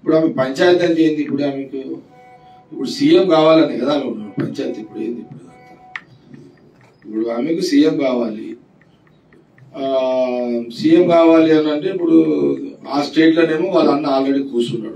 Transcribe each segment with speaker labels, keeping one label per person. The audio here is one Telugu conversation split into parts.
Speaker 1: ఇప్పుడు ఆమె పంచాయతీ అంటే ఏంది ఇప్పుడు ఆమెకు ఇప్పుడు సీఎం కావాలని కదా ఆమె ఉన్న పంచాయతీ ఇప్పుడు ఏంది ఇప్పుడు ఇదంతా? ఇప్పుడు ఆమెకు సీఎం కావాలి ఆ, సీఎం కావాలి అని అంటే ఇప్పుడు ఆ స్టేట్ లోనేమో వాళ్ళ అన్న ఆల్రెడీ కూర్చున్నాడు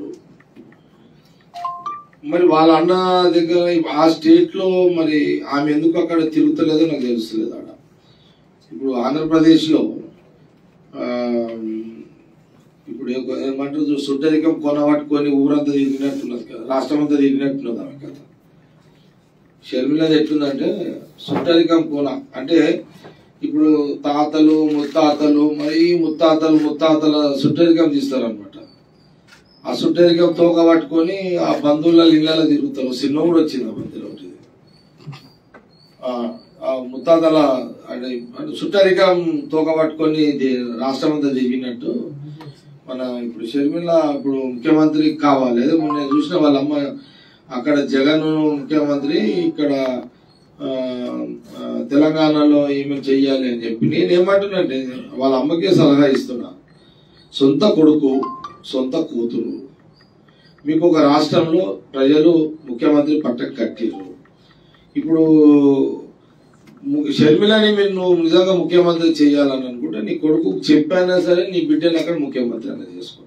Speaker 1: మరి వాళ్ళ అన్న దగ్గర ఆ స్టేట్ లో మరి ఆమె ఎందుకు అక్కడ తిరుగుతలేదో నాకు తెలుస్తలేదు ఆడ ఇప్పుడు ఆంధ్రప్రదేశ్ లో ఆ, ఇప్పుడు ఏ- ఏమంటారు చూ- సుట్టరికం కొన పట్టుకొని ఊరంతా తిరిగినట్టున్నది కదా రాష్ట్రం అంతా తిరిగినట్టున్నది ఆమె కథ షర్మిలది ఎట్లుందంటే సుట్టరికం కోన అంటే ఇప్పుడు తాతలు ముత్తాతలు మరి ముత్తాతలు ముత్తాతల సుట్టరికం తీస్తారనమాట ఆ సుట్టరికం తోక పట్టుకొని ఆ బంధువుల ఇళ్ళలో తిరుగుతారు సినిమా కూడా వచ్చింది ఆ మధ్యలో ఒకటి ఆ ఆ ముత్తాతల అంటే అంటే సుట్టరికం తోక పట్టుకొని ది- రాష్ట్రం అంతా తిరిగినట్టు మన ఇప్పుడు షర్మిల ఇప్పుడు ముఖ్యమంత్రి కావాలి అదే మొన్న నేను చూసిన వాళ్ళ అమ్మ అక్కడ జగన్ ముఖ్యమంత్రి ఇక్కడ ఆ, ఆ, తెలంగాణలో ఏమేమి చెయ్యాలి అని చెప్పి నేను ఏమంటున్నాంటే వాళ్ళ అమ్మకే సలహా ఇస్తున్నా సొంత కొడుకు సొంత కూతురు మీకు ఒక రాష్ట్రంలో ప్రజలు ముఖ్యమంత్రి పట్టకు కట్టిర్రు ఇప్పుడు ము- షర్మిలని మీరు నువ్వు నిజంగా ముఖ్యమంత్రి చేయాలని అనుకుంటే నీ కొడుకు చెప్పైనా సరే నీ బిడ్డని అక్కడ ముఖ్యమంత్రి అనేది చేసుకో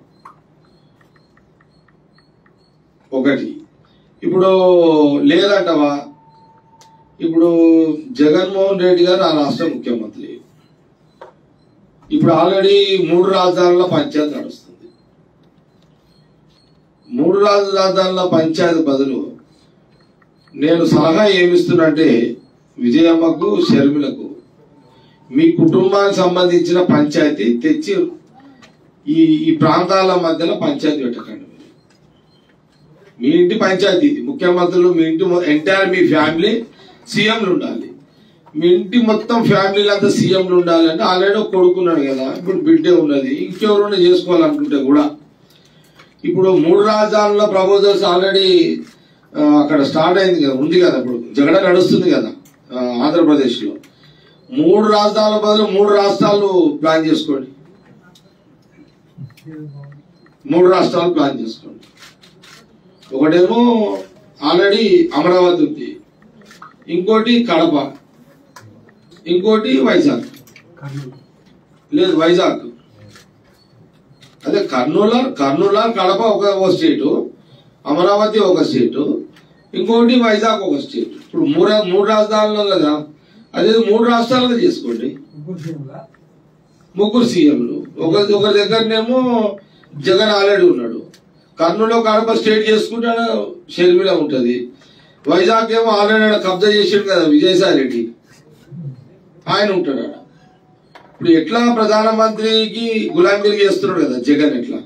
Speaker 1: ఒకటి ఇప్పుడు లేదంటవా ఇప్పుడు జగన్మోహన్ రెడ్డి గారు ఆ రాష్ట్ర ముఖ్యమంత్రి ఇప్పుడు ఆల్రెడీ మూడు రాజధానుల పంచాయతీ నడుస్తుంది మూడు రాజధానుల పంచాయతీ బదులు నేను సలహా ఏమిస్తున్నంటే విజయమ్మకు షర్మిలకు మీ కుటుంబానికి సంబంధించిన పంచాయతీ తెచ్చి ఈ ఈ ప్రాంతాల మధ్యలో పంచాయతీ పెట్టకండి మీరు. మీ ఇంటి పంచాయతీ ఇది ముఖ్యమంత్రులు మీ ఇంటి ఎంటైర్ మీ ఫ్యామిలీ సీఎంలు ఉండాలి మీ ఇంటి మొత్తం ఫ్యామిలీలు అంతా సీఎంలు ఉండాలి అంటే ఆల్రెడీ ఒక కొడుకున్నాడు కదా ఇప్పుడు బిడ్డే ఉన్నది ఇంకెవరైనా చేసుకోవాలనుకుంటే కూడా ఇప్పుడు మూడు రాజధానుల ప్రపోజల్స్ ఆల్రెడీ ఆ, అక్కడ స్టార్ట్ అయింది కదా ఉంది కదా ఇప్పుడు జగడ నడుస్తుంది కదా ఆ, ఆంధ్రప్రదేశ్ లో మూడు రాజధానుల బదులు మూడు రాష్ట్రాలు ప్లాన్ చేసుకోండి మూడు రాష్ట్రాలు ప్లాన్ చేసుకోండి ఒకటేమో ఆల్రెడీ అమరావతి ఉంది ఇంకోటి కడప ఇంకోటి వైజాగ్ లేదు వైజాగ్ అదే కర్నూలు కర్నూలు కడప ఒక ఒక స్టేటు అమరావతి ఒక స్టేటు ఇంకోటి వైజాగ్ ఒక స్టేట్ ఇప్పుడు మూడు మూడు రాజధానులు కదా అదే మూడు రాష్ట్రాలుగా చేసుకోండి ముగ్గురు సీఎంలు ఒక ఒక దగ్గరనేమో జగన్ ఆల్రెడీ ఉన్నాడు కర్నూలు కడప స్టేట్ చేసుకుంటే ఆడ షర్మిల ఉంటది వైజాగ్ ఏమో ఆల్రెడీ ఆడ కబ్జా చేసాడు కదా విజయసాయి రెడ్డి ఆయన ఉంటాడు ఆడ ఇప్పుడు ఎట్లా ప్రధానమంత్రికి గులాంగిరి చేస్తున్నాడు కదా జగన్ ఎట్లా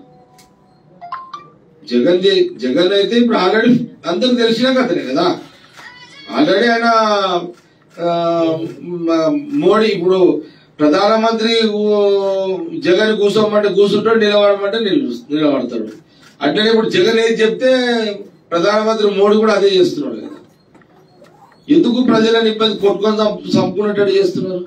Speaker 1: జగన్ చే- జగన్ అయితే ఇప్పుడు ఆల్రెడీ అందరికి తెలిసిన కథనే కదా ఆల్రెడీ ఆయన ఆ, మ- మోడీ ఇప్పుడు ప్రధానమంత్రి ఊ- జగన్ కూర్చోమంటే కూర్చుంటాడు నిలబడమంటే నిలు- నిలబడతాడు అట్లనే ఇప్పుడు జగన్ ఏది చెప్తే ప్రధానమంత్రి మోడీ కూడా అదే చేస్తున్నాడు కదా ఎందుకు ప్రజలను ఇబ్బంది కొట్టుకొని చంపు- చంపుకునేటట్టు చేస్తున్నారు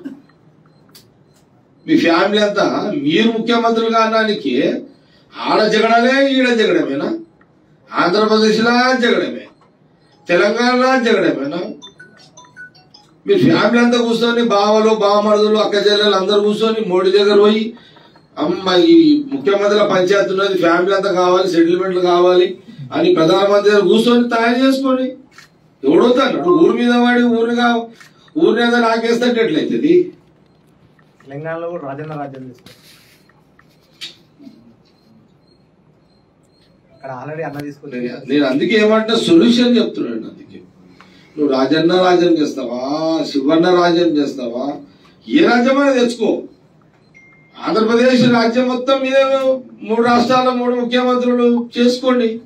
Speaker 1: మీ ఫ్యామిలీ అంతా మీరు ముఖ్యమంత్రులు కానానికి ఆడ జగడమే ఈడ జగడమేనా ఆంధ్రప్రదేశ్లో జగడమే తెలంగాణలో జగడమేనా మీరు ఫ్యామిలీ అంతా కూర్చొని బావలు బావమరుదులు అక్క చెల్లెలు అందరు కూర్చొని మోడీ దగ్గర పోయి అమ్మ ఈ ముఖ్యమంత్రుల పంచాయతీ ఉన్నది ఫ్యామిలీ అంతా కావాలి సెటిల్మెంట్లు కావాలి అని ప్రధానమంత్రి దగ్గర కూర్చొని తయారు చేసుకోండి ఎవడవుతాడు ఊరి మీద వాడి ఊరిగా ఊరి మీద నాకేస్తే ఎట్లయితుంది
Speaker 2: తెలంగాణలో కూడా రాజన్న రాజ్యం తీసుకుంటారు అక్కడ ఆల్రెడీ అన్న తీసుకుంటే
Speaker 1: నేను- నేను అందుకే ఏమంటే సొల్యూషన్ చెప్తున్నాను అందుకే నువ్వు రాజన్న రాజ్యం చేస్తావా శివన్న రాజ్యం చేస్తావా ఏ రాజ్యమైనా తెచ్చుకో ఆంధ్రప్రదేశ్ రాజ్యం మొత్తం మీద మూడు రాష్ట్రాల మూడు ముఖ్యమంత్రులు చేసుకోండి